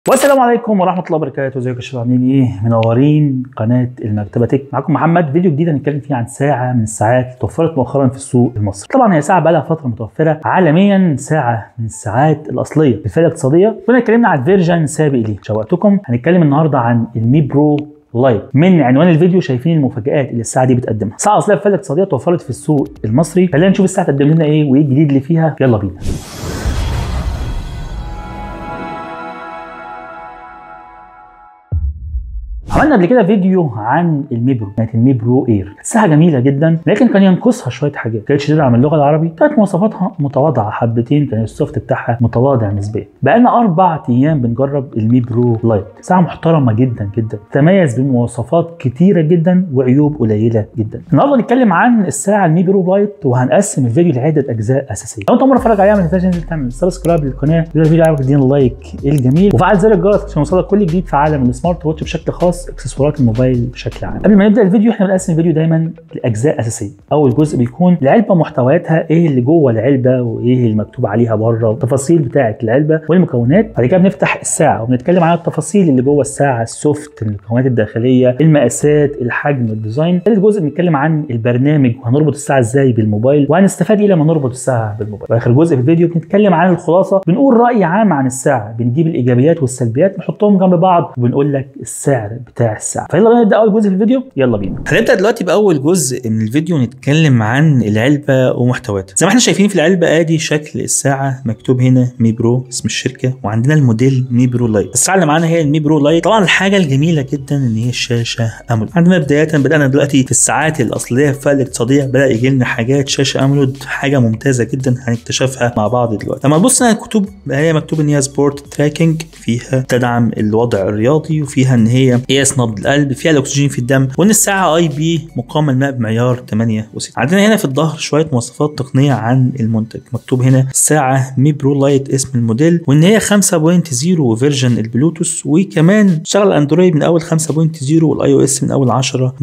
والسلام عليكم ورحمه الله وبركاته ازيكم يا شباب عاملين ايه منورين قناه المكتبه تك معاكم محمد فيديو جديد هنتكلم فيه عن ساعه من الساعات اللي توفرت مؤخرا في السوق المصري طبعا هي ساعه بقى لها فتره متوفره عالميا ساعه من الساعات الاصليه بالفئه الاقتصاديه كنا اتكلمنا عن فيرجن سابق ليه شوقتكم هنتكلم النهارده عن المي برو لايت من عنوان الفيديو شايفين المفاجآت اللي الساعه دي بتقدمها ساعه اصليه بالفئه الاقتصاديه توفرت في السوق المصري خلينا نشوف الساعه تقدم لنا ايه وايه الجديد اللي فيها يلا بينا عملنا قبل كده فيديو عن الميبرو كانت الميبرو اير ساعه جميله جدا لكن كان ينقصها شويه حاجات كانتش تدعم اللغه العربي كانت مواصفاتها متواضعه حبتين كان السوفت بتاعها متواضع نسبيا بقالنا اربع ايام بنجرب الميبرو لايت ساعه محترمه جدا جدا تتميز بمواصفات كتيره جدا وعيوب قليله جدا النهارده هنتكلم عن الساعه الميبرو لايت وهنقسم الفيديو لعده اجزاء اساسيه لو انت مره تتفرج عليها ما تنساش انت تعمل سبسكرايب للقناه لو الفيديو عجبك ادينا لايك الجميل وفعل زر الجرس عشان يوصلك كل جديد في عالم السمارت ووتش بشكل خاص اكسسوارات الموبايل بشكل عام قبل ما نبدا الفيديو احنا بنقسم الفيديو دايما لاجزاء اساسيه اول جزء بيكون العلبه محتوياتها ايه اللي جوه العلبه وايه اللي مكتوب عليها بره والتفاصيل بتاعه العلبه والمكونات بعد كده بنفتح الساعه وبنتكلم عن التفاصيل اللي جوه الساعه السوفت المكونات الداخليه المقاسات الحجم الديزاين ثالث جزء بنتكلم عن البرنامج وهنربط الساعه ازاي بالموبايل وهنستفاد ايه لما نربط الساعه بالموبايل واخر جزء في الفيديو بنتكلم عن الخلاصه بنقول راي عام عن الساعه بنجيب الايجابيات والسلبيات نحطهم جنب بعض وبنقول لك السعر بتاع الساعه فيلا بينا نبدا اول جزء في الفيديو يلا بينا هنبدا دلوقتي باول جزء من الفيديو نتكلم عن العلبه ومحتوياتها زي ما احنا شايفين في العلبه ادي شكل الساعه مكتوب هنا مي برو اسم الشركه وعندنا الموديل مي برو لايت الساعه اللي معانا هي المي برو لايت طبعا الحاجه الجميله جدا ان هي الشاشه امولود عندنا بدايه بدانا دلوقتي في الساعات الاصليه في الفئه الاقتصاديه بدا يجي لنا حاجات شاشه امولود حاجه ممتازه جدا هنكتشفها مع بعض دلوقتي لما نبص على الكتب هي مكتوب ان هي سبورت تراكنج فيها تدعم الوضع الرياضي وفيها ان هي قياس نبض القلب فيها الاكسجين في الدم وان الساعه اي بي مقام الماء بمعيار 8 و6 عندنا هنا في الظهر شويه مواصفات تقنيه عن المنتج مكتوب هنا الساعه مي برو لايت اسم الموديل وان هي 5.0 فيرجن البلوتوث وكمان شغل اندرويد من اول 5.0 والاي او اس من اول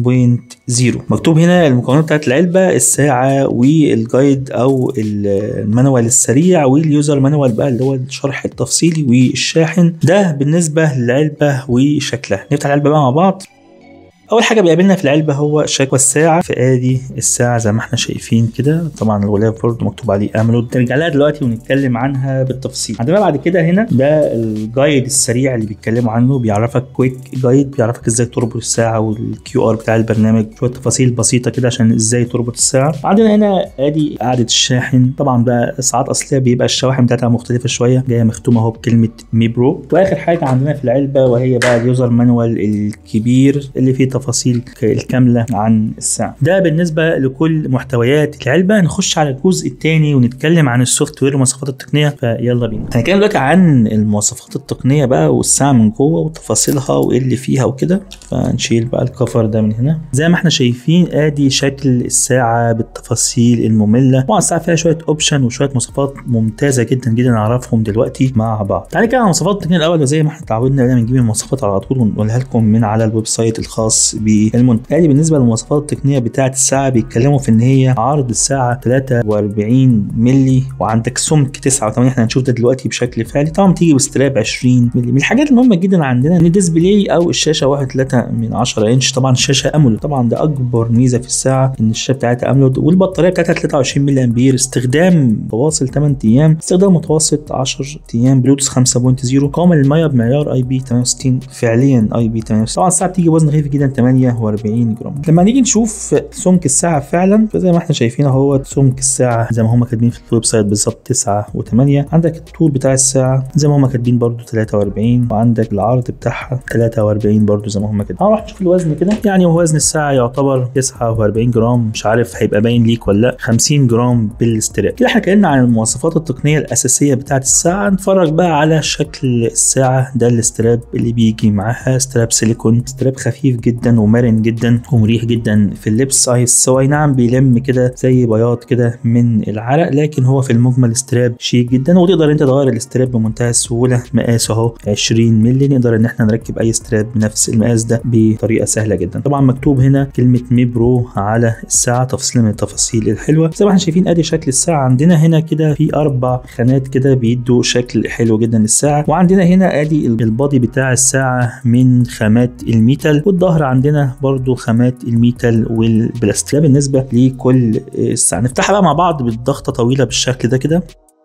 10.0 مكتوب هنا المكونات بتاعت العلبه الساعه والجايد او المانوال السريع واليوزر مانوال بقى اللي هو الشرح التفصيلي والشاحن ده بالنسبه للعلبه وشكلها نفتح العلبه بقى مع بعض اول حاجه بيقابلنا في العلبه هو شكوى الساعه في ادي الساعه زي ما احنا شايفين كده طبعا الغلاف برضه مكتوب عليه امولود نرجع لها دلوقتي ونتكلم عنها بالتفصيل عندنا بعد كده هنا ده الجايد السريع اللي بيتكلموا عنه بيعرفك كويك جايد بيعرفك ازاي تربط الساعه والكيو ار بتاع البرنامج شويه تفاصيل بسيطه كده عشان ازاي تربط الساعه عندنا هنا ادي قاعده الشاحن طبعا بقى ساعات اصليه بيبقى الشواحن بتاعتها مختلفه شويه جايه مختومه اهو بكلمه مي برو واخر حاجه عندنا في العلبه وهي بقى اليوزر مانوال الكبير اللي فيه تفاصيل الكامله عن الساعه ده بالنسبه لكل محتويات العلبه نخش على الجزء الثاني ونتكلم عن السوفت وير والمواصفات التقنيه فيلا بينا هنتكلم دلوقتي عن المواصفات التقنيه بقى والساعه من جوه وتفاصيلها وايه اللي فيها وكده فنشيل بقى الكفر ده من هنا زي ما احنا شايفين ادي شكل الساعه بالتفاصيل الممله طبعا الساعه فيها شويه اوبشن وشويه مواصفات ممتازه جدا جدا نعرفهم دلوقتي مع بعض تعالى كده على المواصفات التقنيه الاول وزي ما احنا اتعودنا دايما نجيب المواصفات على طول ونقولها لكم من على الويب سايت الخاص بالمنتج ادي بالنسبه للمواصفات التقنيه بتاعه الساعه بيتكلموا في ان هي عرض الساعه 43 مللي وعندك سمك 9 و8 احنا هنشوف ده دلوقتي بشكل فعلي طبعا بتيجي باستراب 20 مللي من الحاجات المهمه جدا عندنا ان الديسبلاي او الشاشه 1.3 من 10 انش طبعا الشاشه امولود طبعا ده اكبر ميزه في الساعه ان الشاشه بتاعتها امولود والبطاريه بتاعتها 23 ملي امبير استخدام متواصل 8 ايام استخدام متوسط 10 ايام بلوتوث 5.0 قام الميه بمعيار اي بي 68 فعليا اي بي 68 طبعا الساعه بتيجي بوزن خفيف جدا 48 جرام لما نيجي نشوف سمك الساعه فعلا فزي ما احنا شايفين اهو سمك الساعه زي ما هم كاتبين في الويب سايت بالظبط 9 و8 عندك الطول بتاع الساعه زي ما هم كاتبين برده 43 وعندك العرض بتاعها 43 برده زي ما هم كاتبين هنروح نشوف الوزن كده يعني هو وزن الساعه يعتبر 49 جرام مش عارف هيبقى باين ليك ولا لا 50 جرام بالاستراب كده احنا اتكلمنا عن المواصفات التقنيه الاساسيه بتاعه الساعه نتفرج بقى على شكل الساعه ده الاستراب اللي بيجي معاها استراب سيليكون استراب خفيف جدا جدا ومرن جدا ومريح جدا في اللبس اي سو اي نعم بيلم كده زي بياض كده من العرق لكن هو في المجمل استراب شيك جدا وتقدر انت تغير الاستراب بمنتهى السهوله مقاسه اهو 20 مللي نقدر ان احنا نركب اي استراب بنفس المقاس ده بطريقه سهله جدا طبعا مكتوب هنا كلمه ميبرو على الساعه تفصيل من التفاصيل الحلوه زي ما احنا شايفين ادي شكل الساعه عندنا هنا كده في اربع خانات كده بيدوا شكل حلو جدا للساعه وعندنا هنا ادي البادي بتاع الساعه من خامات الميتال والظهر عندنا برضو خامات الميتال والبلاستيك ده بالنسبه لكل الساعه نفتحها بقى مع بعض بالضغطه طويله بالشكل ده كده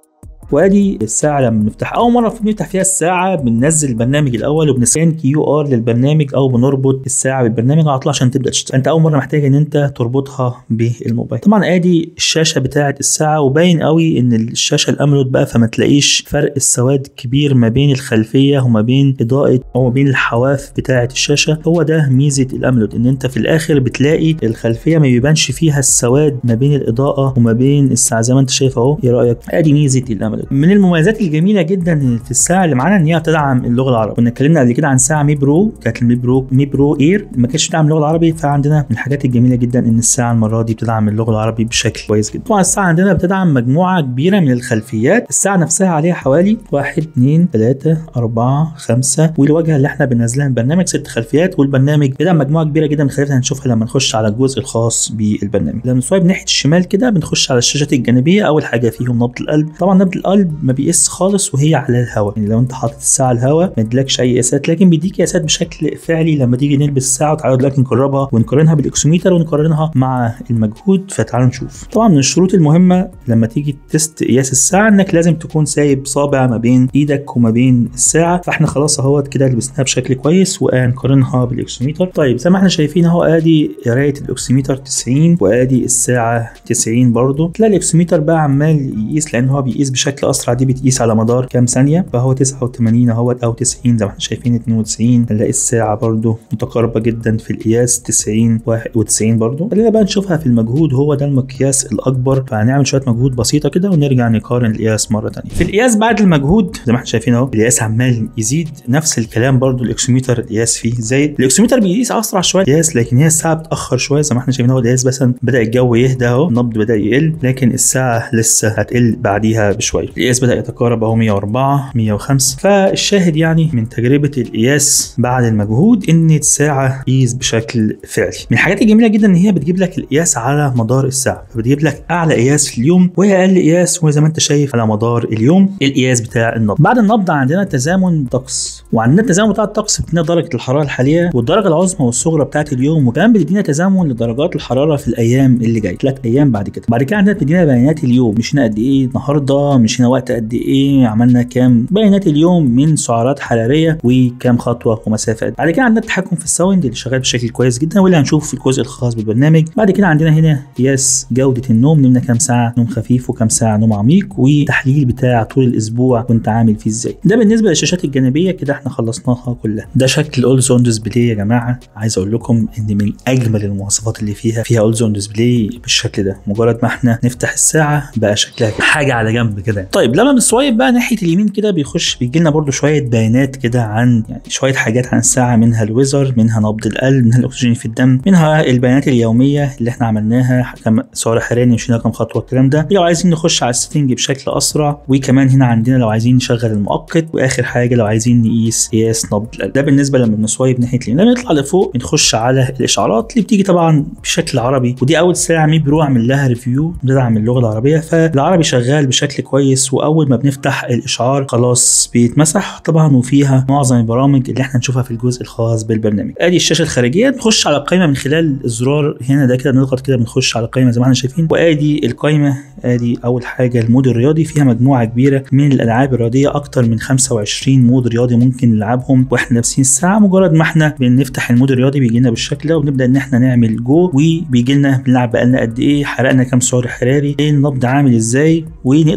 وادي الساعه لما بنفتح اول مره بنفتح فيها الساعه بننزل البرنامج الاول وبنسكان كيو ار للبرنامج او بنربط الساعه بالبرنامج على طول عشان تبدا تشتغل انت اول مره محتاج ان انت تربطها بالموبايل طبعا ادي الشاشه بتاعه الساعه وباين قوي ان الشاشه الامولود بقى فما تلاقيش فرق السواد كبير ما بين الخلفيه وما بين اضاءه او ما بين الحواف بتاعه الشاشه هو ده ميزه الامولود ان انت في الاخر بتلاقي الخلفيه ما بيبانش فيها السواد ما بين الاضاءه وما بين الساعه زي ما انت شايف اهو ايه رايك ادي ميزه الامولود من المميزات الجميله جدا في الساعه اللي معانا ان هي بتدعم اللغه العربيه كنا اتكلمنا قبل كده عن ساعه مي برو كانت المي برو مي برو اير ما كانتش بتدعم اللغه العربيه فعندنا من الحاجات الجميله جدا ان الساعه المره دي بتدعم اللغه العربيه بشكل كويس جدا طبعا الساعه عندنا بتدعم مجموعه كبيره من الخلفيات الساعه نفسها عليها حوالي 1 2 3 4 5 والواجهه اللي احنا بننزلها من برنامج ست خلفيات والبرنامج بيدعم مجموعه كبيره جدا من الخلفيات هنشوفها لما نخش على الجزء الخاص بالبرنامج لما نسوايب ناحيه الشمال كده بنخش على الشاشات الجانبيه اول حاجه فيهم نبض القلب طبعا نبض القلب ما بيقيس خالص وهي على الهواء يعني لو انت حاطط الساعه على الهواء ما يديلكش اي قياسات لكن بيديك قياسات بشكل فعلي لما تيجي نلبس الساعه وتعالوا دلوقتي نقربها ونقارنها بالاكسوميتر ونقارنها مع المجهود فتعالوا نشوف طبعا من الشروط المهمه لما تيجي تست قياس الساعه انك لازم تكون سايب صابع ما بين ايدك وما بين الساعه فاحنا خلاص اهوت كده لبسناها بشكل كويس وهنقارنها بالاكسوميتر طيب زي ما احنا شايفين اهو ادي قرايه الاكسوميتر 90 وادي الساعه 90 برضو تلاقي الاكسوميتر بقى عمال يقيس لان هو بيقيس بشكل اسرع دي بتقيس على مدار كام ثانيه فهو 89 اهوت او 90 زي ما احنا شايفين 92 نلاقي الساعه برضو متقاربه جدا في القياس 90 91 برضو خلينا بقى نشوفها في المجهود هو ده المقياس الاكبر فهنعمل شويه مجهود بسيطه كده ونرجع نقارن القياس مره ثانيه في القياس بعد المجهود زي ما احنا شايفين اهو القياس عمال يزيد نفس الكلام برضو الاكسوميتر القياس فيه زايد الاكسوميتر بيقيس اسرع شويه القياس لكن هي الساعه بتاخر شويه زي ما احنا شايفين اهو القياس مثلا بدا الجو يهدى اهو النبض بدا يقل لكن الساعه لسه هتقل بعديها بشويه القياس بدا يتقارب اهو 104 105 فالشاهد يعني من تجربه القياس بعد المجهود ان الساعه تقيس بشكل فعلي من الحاجات الجميله جدا ان هي بتجيب لك القياس على مدار الساعه فبتجيب لك اعلى قياس في اليوم واقل قياس وزي ما انت شايف على مدار اليوم القياس بتاع النبض بعد النبض عندنا تزامن طقس وعندنا التزامن بتاع الطقس بتدينا درجه الحراره الحاليه والدرجه العظمى والصغرى بتاعت اليوم وكمان بتدينا تزامن لدرجات الحراره في الايام اللي جايه ثلاث ايام بعد كده بعد كده عندنا بتدينا بيانات اليوم مشينا قد ايه النهارده مشينا وقت قد ايه عملنا كام بيانات اليوم من سعرات حراريه وكام خطوه ومسافه بعد كده عندنا التحكم في الساوند اللي شغال بشكل كويس جدا واللي هنشوفه في الجزء الخاص بالبرنامج بعد كده عندنا هنا قياس جوده النوم نمنا كام ساعه نوم خفيف وكام ساعه نوم عميق وتحليل بتاع طول الاسبوع كنت عامل فيه ازاي ده بالنسبه للشاشات الجانبيه كده احنا خلصناها كلها ده شكل اول زون ديسبلاي يا جماعه عايز اقول لكم ان من اجمل المواصفات اللي فيها فيها اول زون ديسبلاي بالشكل ده مجرد ما احنا نفتح الساعه بقى شكلها حاجه على جنب كده طيب لما بنسوايب بقى ناحيه اليمين كده بيخش بيجي لنا برده شويه بيانات كده عن يعني شويه حاجات عن الساعه منها الويزر منها نبض القلب منها الاكسجين في الدم منها البيانات اليوميه اللي احنا عملناها كم سعر حراري مشينا كام خطوه الكلام ده لو عايزين نخش على السيتنج بشكل اسرع وكمان هنا عندنا لو عايزين نشغل المؤقت واخر حاجه لو عايزين نقيس قياس نبض القلب ده بالنسبه لما بنسوايب ناحيه اليمين لما نطلع لفوق بنخش على الاشعارات اللي بتيجي طبعا بشكل عربي ودي اول ساعه مي برو اعمل لها ريفيو بتدعم اللغه العربيه فالعربي شغال بشكل كويس واول ما بنفتح الاشعار خلاص بيتمسح طبعا وفيها معظم البرامج اللي احنا نشوفها في الجزء الخاص بالبرنامج ادي الشاشه الخارجيه نخش على القائمه من خلال الزرار هنا ده كده بنضغط كده بنخش على القائمه زي ما احنا شايفين وادي القائمه ادي اول حاجه المود الرياضي فيها مجموعه كبيره من الالعاب الرياضيه اكتر من 25 مود رياضي ممكن نلعبهم واحنا لابسين الساعه مجرد ما احنا بنفتح المود الرياضي بيجي لنا بالشكل ده وبنبدا ان احنا نعمل جو وبيجي لنا بنلعب بقالنا قد ايه حرقنا كام سعر حراري ايه النبض عامل ازاي ونقدر ان احنا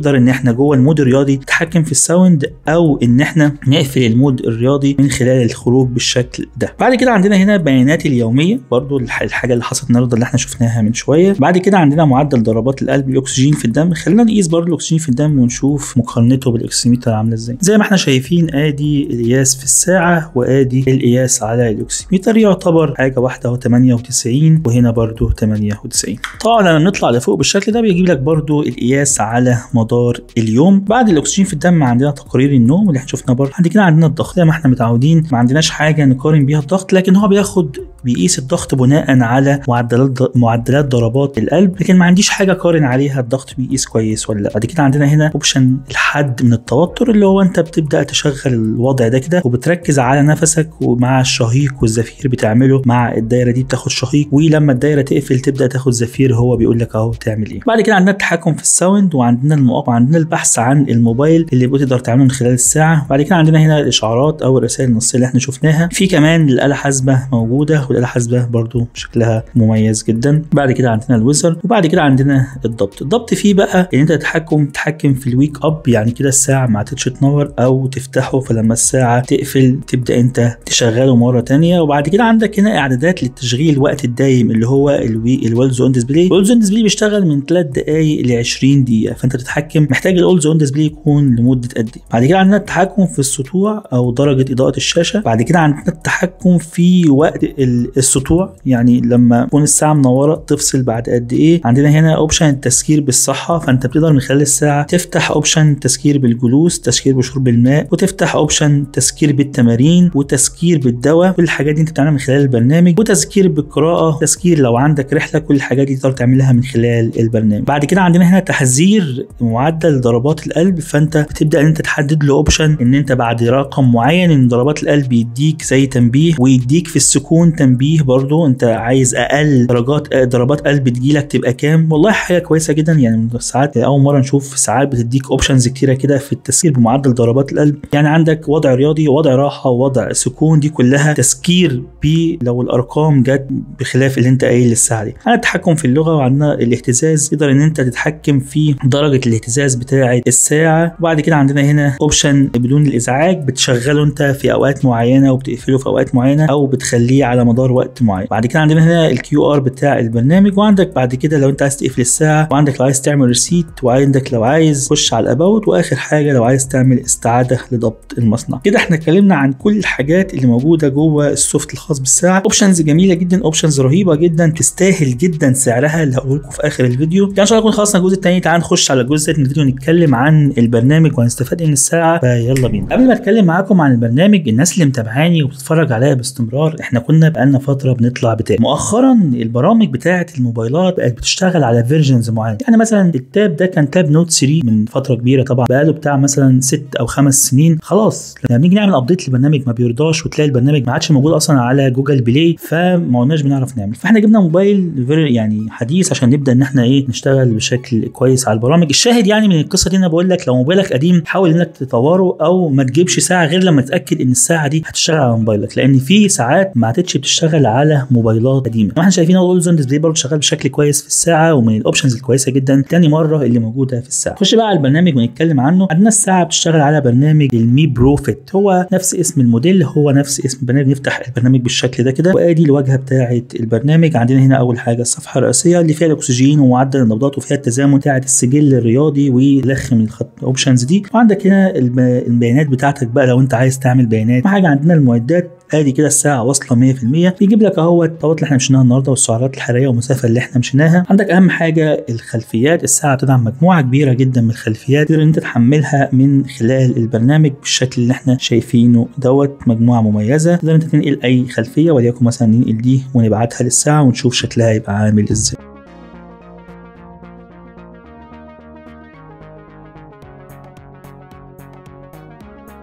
احنا جوه المود الرياضي نتحكم في الساوند او ان احنا نقفل المود الرياضي من خلال الخروج بالشكل ده بعد كده عندنا هنا بيانات اليوميه برضو الحاجه اللي حصلت النهارده اللي احنا شفناها من شويه بعد كده عندنا معدل ضربات القلب الاكسجين في الدم خلينا نقيس برضو الاكسجين في الدم ونشوف مقارنته بالاكسيميتر عامله ازاي زي ما احنا شايفين ادي القياس في الساعه وادي القياس على الاكسيميتر يعتبر حاجه واحده اهو 98 وهنا برضو 98 طبعا لما نطلع لفوق بالشكل ده بيجيب لك برضو القياس على مدار اليوم بعد الاكسجين في الدم عندنا تقارير النوم اللي احنا شفناه برضو بعد كده عندنا الضغط زي ما احنا متعودين ما عندناش حاجه نقارن بيها الضغط لكن هو بياخد بيقيس الضغط بناء على معدلات معدلات ضربات القلب لكن ما عنديش حاجه اقارن عليها الضغط بيقيس كويس ولا لا بعد كده عندنا هنا اوبشن الحد من التوتر اللي هو انت بتبدا تشغل الوضع ده كده وبتركز على نفسك ومع الشهيق والزفير بتعمله مع الدايره دي بتاخد شهيق ولما الدايره تقفل تبدا تاخد زفير هو بيقول لك اهو تعمل ايه بعد كده عندنا التحكم في الساوند وعندنا المواقع وعندنا البحث عن الموبايل اللي بتقدر تعمله من خلال الساعه بعد كده عندنا هنا الاشعارات او الرسائل النصيه اللي احنا شفناها في كمان الاله حاسبه موجوده والاله حاسبه برضو شكلها مميز جدا بعد كده عندنا الويزر وبعد كده عندنا الضبط الضبط فيه بقى ان انت تتحكم تتحكم في الويك اب يعني كده الساعه ما عادتش تنور او تفتحه فلما الساعه تقفل تبدا انت تشغله مره تانية وبعد كده عندك هنا اعدادات للتشغيل الوقت الدايم اللي هو الوي الولز اون ديسبلاي الولز اون ديسبلاي بيشتغل من 3 دقائق ل 20 دقيقه فانت تتحكم محتاج الاولز اون ديسبلاي يكون لمده قد ايه بعد كده عندنا التحكم في السطوع او درجه اضاءه الشاشه بعد كده عندنا التحكم في وقت السطوع يعني لما تكون الساعه منوره تفصل بعد قد ايه عندنا هنا اوبشن التسكير بالصحه فانت بتقدر من خلال الساعه تفتح اوبشن تسكير بالجلوس تسكير بشرب الماء وتفتح اوبشن تسكير بالتمارين وتسكير بالدواء كل الحاجات دي انت بتعملها من خلال البرنامج وتسكير بالقراءه تسكير لو عندك رحله كل الحاجات دي تقدر تعملها من خلال البرنامج بعد كده عندنا هنا تحذير معدل ضربات القلب فانت بتبدا ان انت تحدد له اوبشن ان انت بعد رقم معين ان ضربات القلب يديك زي تنبيه ويديك في السكون تنبيه برضو انت عايز اقل درجات ضربات قلب تجيلك تبقى كام والله حاجه كويسه جدا يعني من ساعات اول مره نشوف ساعات بتديك اوبشنز كتيره كده في التسكير بمعدل ضربات القلب يعني عندك وضع رياضي ووضع راحه ووضع سكون دي كلها تسكير بي لو الارقام جت بخلاف اللي انت قايل للساعه دي عندنا التحكم في اللغه وعندنا الاهتزاز تقدر ان انت تتحكم في درجه الاهتزاز بتاعه الساعه وبعد كده عندنا هنا اوبشن بدون الازعاج بتشغله انت في اوقات معينه وبتقفله في اوقات معينه او بتخليه على مدار وقت معين بعد كده عندنا هنا الكيو ار بتاع البرنامج وعندك بعد كده لو انت عايز تقفل الساعه وعندك لو عايز تعمل ريسيت وعندك لو عايز تخش على الاباوت واخر حاجه لو عايز تعمل استعاده لضبط المصنع كده احنا اتكلمنا عن كل الحاجات اللي موجوده جوه السوفت الخاص بالساعه اوبشنز جميله جدا اوبشنز رهيبه جدا تستاهل جدا سعرها اللي هقول لكم في اخر الفيديو يعني ان شاء الله نكون خلصنا الجزء الثاني تعال نخش على الجزء الثاني من الفيديو نتكلم عن البرنامج وهنستفاد من الساعه فيلا بينا قبل ما اتكلم معاكم عن البرنامج الناس اللي متابعاني وبتتفرج عليا باستمرار احنا كنا بقالنا فتره بنطلع بتاب مؤخرا البرامج بتاعه الموبايلات بقت بتشتغل على فيرجنز معينه يعني مثلا التاب ده كان تاب نوت 3 من فتره كبيره طبعا بقاله بتاع مثلا ست او خمس سنين خلاص لما بنيجي نعمل ابديت للبرنامج ما بيرضاش وتلاقي البرنامج ما عادش موجود اصلا على جوجل بلاي فما قلناش بنعرف نعمل فاحنا جبنا موبايل يعني حديث عشان نبدا ان احنا ايه نشتغل بشكل كويس على البرامج الشاهد يعني من القصه دي انا بقول لك لو موبايلك قديم حاول انك تطوره او ما تجيبش ساعه غير لما تتاكد ان الساعه دي هتشتغل على موبايلك لان في ساعات ما عادتش بتشتغل على موبايلات قديمه احنا شايفين اولزون ديسبلاي برضه شغال بشكل كويس في الساعه ومن الاوبشنز الكويسه جدا تاني مره اللي موجوده في الساعه خش بقى على البرنامج ونتكلم عنه عندنا الساعه بتشتغل على برنامج المي برو فيت هو نفس اسم الموديل هو نفس اسم البرنامج نفتح البرنامج بالشكل ده كده وادي الواجهه بتاعه البرنامج عندنا هنا اول حاجه الصفحه الرئيسيه اللي فيها الاكسجين ومعدل النبضات وفيها التزامن بتاعه السجل الرياضي ولخم الخط اوبشنز دي وعندك هنا البيانات بتاعتك بقى لو انت عايز تعمل بيانات حاجه عندنا المعدات ادي كده الساعه واصله 100% بيجيب لك اهو الطاقات اللي احنا مشيناها النهارده والسعرات الحراريه والمسافه اللي احنا مشيناها عندك اهم حاجه الخلفيات الساعه بتدعم مجموعه كبيره جدا من الخلفيات تقدر انت تحملها من خلال البرنامج بالشكل اللي احنا شايفينه دوت مجموعه مميزه تقدر انت تنقل اي خلفيه وليكن مثلا ننقل دي ونبعتها للساعه ونشوف شكلها يبقى عامل ازاي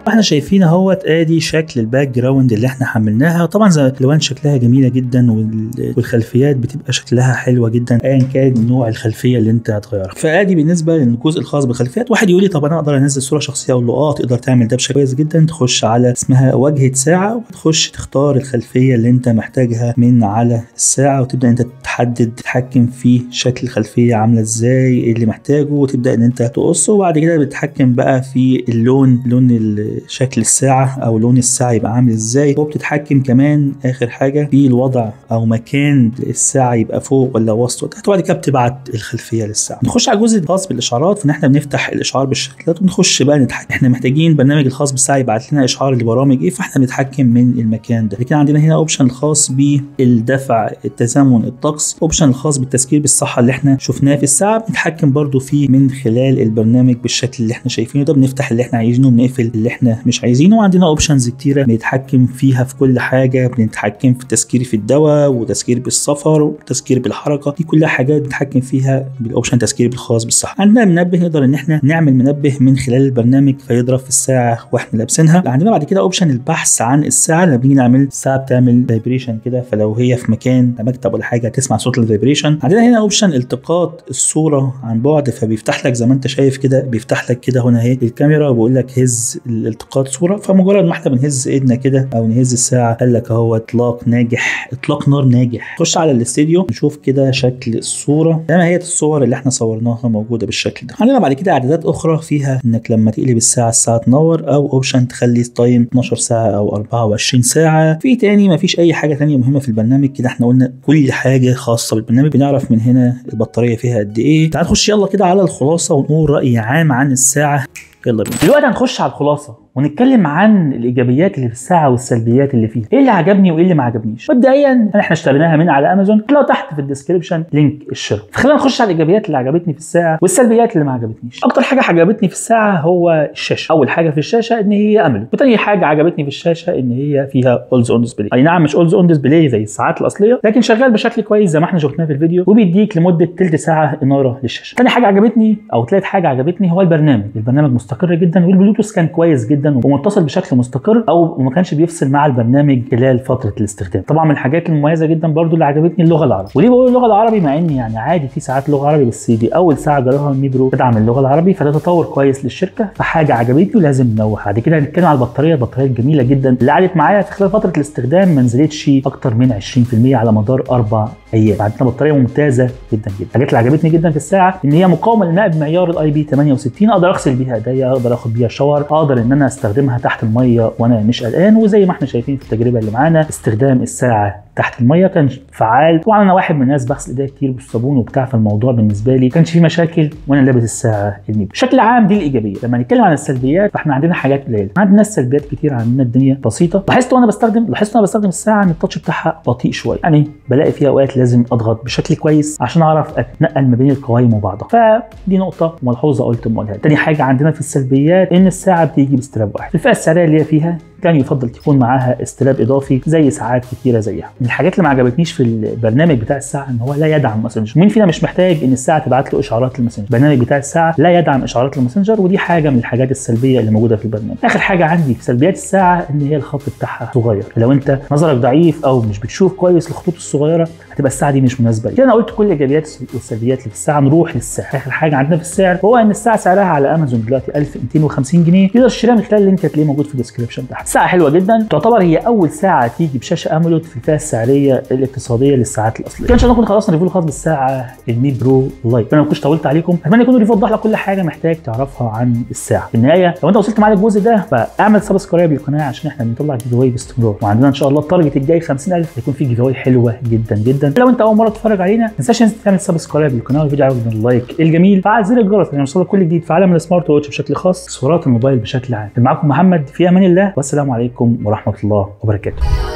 احنا شايفين اهوت ادي شكل الباك جراوند اللي احنا حملناها طبعا زي الالوان شكلها جميله جدا وال- والخلفيات بتبقى شكلها حلوه جدا ايا كان نوع الخلفيه اللي انت هتغيرها فادي بالنسبه للجزء الخاص بالخلفيات واحد يقول لي طب انا اقدر انزل صوره شخصيه اقول له اه تقدر تعمل ده بشكل كويس جدا تخش على اسمها واجهه ساعه وتخش تختار الخلفيه اللي انت محتاجها من على الساعه وتبدا انت تحدد تتحكم في شكل الخلفيه عامله ازاي ايه اللي محتاجه وتبدا ان انت تقصه وبعد كده بتتحكم بقى في اللون لون ال- شكل الساعه او لون الساعه يبقى عامل ازاي وبتتحكم كمان اخر حاجه في الوضع او مكان الساعه يبقى فوق ولا وسط ولا تحت وبعد كده بتبعت الخلفيه للساعه نخش على الجزء الخاص بالاشعارات فان احنا بنفتح الاشعار بالشكل ده ونخش بقى نتحكم احنا محتاجين البرنامج الخاص بالساعه يبعت لنا اشعار لبرامج ايه فاحنا بنتحكم من المكان ده لكن عندنا هنا اوبشن الخاص بالدفع التزامن الطقس اوبشن الخاص بالتذكير بالصحه اللي احنا شفناه في الساعه بنتحكم برضو فيه من خلال البرنامج بالشكل اللي احنا شايفينه ده بنفتح اللي احنا عايزينه وبنقفل اللي احنا مش عايزينه وعندنا اوبشنز كتيره بنتحكم فيها في كل حاجه بنتحكم في التذكير في الدواء وتذكير بالسفر وتذكير بالحركه دي كلها حاجات بنتحكم فيها بالاوبشن تذكير بالخاص بالصحه عندنا منبه نقدر ان احنا نعمل منبه من خلال البرنامج فيضرب في الساعه واحنا لابسينها عندنا بعد كده اوبشن البحث عن الساعه لما بنيجي نعمل الساعه بتعمل فايبريشن كده فلو هي في مكان مكتب ولا حاجه تسمع صوت الفايبريشن عندنا هنا اوبشن التقاط الصوره عن بعد فبيفتح لك زي ما انت شايف كده بيفتح لك كده هنا اهي الكاميرا وبيقول لك هز الالتقاط صوره فمجرد ما احنا بنهز ايدنا كده او نهز الساعه قال لك اهو اطلاق ناجح اطلاق نار ناجح خش على الاستديو نشوف كده شكل الصوره زي ما هي الصور اللي احنا صورناها موجوده بالشكل ده عندنا بعد كده اعدادات اخرى فيها انك لما تقلب الساعه الساعه تنور او اوبشن تخلي تايم 12 ساعه او 24 ساعه في تاني ما فيش اي حاجه تانية مهمه في البرنامج كده احنا قلنا كل حاجه خاصه بالبرنامج بنعرف من هنا البطاريه فيها قد ايه تعال نخش يلا كده على الخلاصه ونقول راي عام عن الساعه يلا بينا دلوقتي هنخش على الخلاصه ونتكلم عن الايجابيات اللي في الساعه والسلبيات اللي فيها ايه اللي عجبني وايه اللي ما عجبنيش مبدئيا احنا اشتريناها من على امازون لو تحت في الديسكربشن لينك الشراء فخلينا نخش على الايجابيات اللي عجبتني في الساعه والسلبيات اللي ما عجبتنيش اكتر حاجه عجبتني في الساعه هو الشاشه اول حاجه في الشاشه ان هي امل وتاني حاجه عجبتني في الشاشه ان هي فيها اولز اون ديسبلاي اي نعم مش اولز اون ديسبلاي زي الساعات الاصليه لكن شغال بشكل كويس زي ما احنا شفناه في الفيديو وبيديك لمده تلت ساعه اناره للشاشه تاني حاجه عجبتني او تالت حاجه عجبتني هو البرنامج البرنامج مستقر جدا والبلوتوث كان كويس جدا ومتصل بشكل مستقر او ما كانش بيفصل مع البرنامج خلال فتره الاستخدام طبعا من الحاجات المميزه جدا برضو اللي عجبتني اللغه العربيه وليه بقول اللغه العربي مع ان يعني عادي في ساعات لغه عربي بس دي اول ساعه جربها من ميبرو تدعم اللغه العربي فده تطور كويس للشركه فحاجه عجبتني ولازم ننوه بعد كده هنتكلم على البطاريه البطاريه الجميله جدا اللي قعدت معايا في خلال فتره الاستخدام ما نزلتش اكتر من 20% على مدار اربع ايام عندنا بطاريه ممتازه جدا جدا الحاجات اللي عجبتني جدا في الساعه ان هي مقاومه للماء بمعيار الاي بي 68 اقدر اغسل بيها ايديا اقدر اخد بيها شاور اقدر ان انا استخدمها تحت الميه وانا مش قلقان وزي ما احنا شايفين في التجربه اللي معانا استخدام الساعه تحت الميه كان فعال طبعا انا واحد من الناس بغسل ايديا كتير بالصابون وبتاع فالموضوع بالنسبه لي كانش فيه مشاكل وانا لابس الساعه الميبو بشكل عام دي الايجابيه لما نتكلم عن السلبيات فاحنا عندنا حاجات قليله عندنا السلبيات كتير عندنا الدنيا بسيطه لاحظت وانا بستخدم لاحظت وانا بستخدم الساعه ان التاتش بتاعها بطيء شويه يعني بلاقي فيها اوقات لازم اضغط بشكل كويس عشان اعرف اتنقل ما بين القوائم وبعضها فدي نقطه ملحوظه قلت مقولها تاني حاجه عندنا في السلبيات ان الساعه بتيجي باستراب واحد الفئه السعريه اللي هي فيها كان يفضل تكون معاها استراب اضافي زي ساعات كتيره زيها من الحاجات اللي ما عجبتنيش في البرنامج بتاع الساعه ان هو لا يدعم ماسنجر مين فينا مش محتاج ان الساعه تبعت له اشعارات للماسنجر البرنامج بتاع الساعه لا يدعم اشعارات الماسنجر ودي حاجه من الحاجات السلبيه اللي موجوده في البرنامج اخر حاجه عندي في سلبيات الساعه ان هي الخط بتاعها صغير لو انت نظرك ضعيف او مش بتشوف كويس الخطوط الصغيره هتبقى الساعه دي مش مناسبه لك كده انا قلت كل الايجابيات والسلبيات اللي في الساعه نروح للسعر اخر حاجه عندنا في السعر هو ان الساعه سعرها على امازون دلوقتي 1250 جنيه تقدر تشتريها من خلال اللينك هتلاقيه موجود في الديسكربشن تحت الساعه حلوه جدا تعتبر هي اول ساعه تيجي بشاشه امولود في الفئه السعريه الاقتصاديه للساعات الاصليه كده ان شاء الله نكون خلصنا ريفيو الخاص بالساعه المي برو لايت انا ما كنتش طولت عليكم اتمنى يكون الريفيو وضح لك كل حاجه محتاج تعرفها عن الساعه في النهايه لو انت وصلت معايا الجزء ده فاعمل سبسكرايب للقناه عشان احنا بنطلع جيف اواي باستمرار وعندنا ان شاء الله التارجت الجاي 50000 هيكون فيه جيف اواي حلوه جدا جدا لو انت اول مره تتفرج علينا ما تنساش تعمل سبسكرايب للقناه والفيديو عجبك اللايك الجميل فعل زر الجرس عشان يوصلك كل جديد في عالم السمارت ووتش بشكل خاص صورات الموبايل بشكل عام كان معاكم محمد في امان الله والسلام عليكم ورحمه الله وبركاته